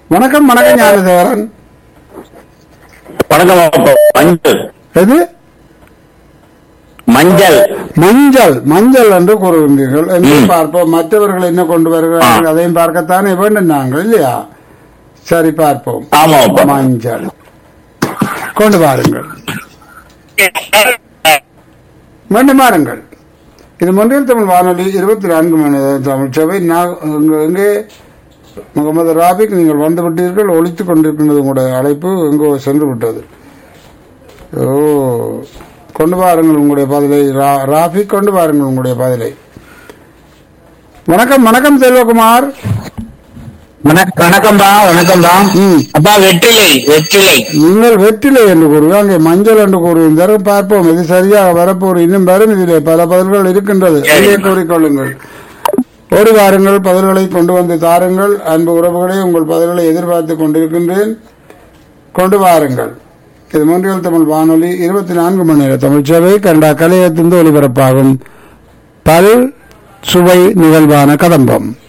வணக்கம் வணக்கம் ஞானதேவரன் வணக்கம் அப்பா. மஞ்சள் எது மஞ்சள் மஞ்சள் மஞ்சள் என்று கூறுகின்றீர்கள் என்று ம். பார்ப்போம் மற்றவர்கள் என்ன கொண்டு வருகிறார்கள் ஆ. அதையும் பார்க்கத்தானே வேண்டும் நாங்கள் இல்லையா சரி பார்ப்போம் ஆமா அப்பா. மஞ்சள் கொண்டு வாருங்கள் மீண்டும் வாருங்கள் இது மொன்றியல் தமிழ் வானொலி இருபத்தி நான்கு மணி நேர தமிழ் சபை நான் இங்கு- இங்கே முகமது ராபிக் நீங்கள் வந்து விட்டீர்கள் ஒழித்துக் கொண்டிருக்கின்றது உங்களுடைய அழைப்பு எங்கோ சென்று விட்டது ஓ கொண்டு வாருங்கள் உங்களுடைய பதிலை ரா- ராபிக் கொண்டு வாருங்கள் உங்களுடைய பதிலை வணக்கம் வணக்கம் செல்வகுமார் வணக்- வணக்கம்பா வணக்கம்பா ம். அப்பா வெற்றிலை வெற்றிலை நீங்கள் வெற்றிலை என்று கூறுவீர்கள் அங்கே மஞ்சள் என்று கூறுகின்றனர் பார்ப்போம் இது சரியாக வரப்போர் இன்னும் வரும் இதிலே பல பதில்கள் இருக்கின்றது சரி. இங்கே கூறிக்கொள்ளுங்கள் ஓடி வாருங்கள் பதில்களை கொண்டு வந்து தாருங்கள் அன்பு உறவுகளே உங்கள் பதில்களை எதிர்பார்த்து கொண்டிருக்கின்றேன் கொண்டு வாருங்கள் இது மூன்றியல் தமிழ் வானொலி இருபத்தி நான்கு மணி நேர தமிழ் சேவை கனடா கலையத்திலிருந்து ஒலிபரப்பாகும் பல் சுவை நிகழ்வான கதம்பம்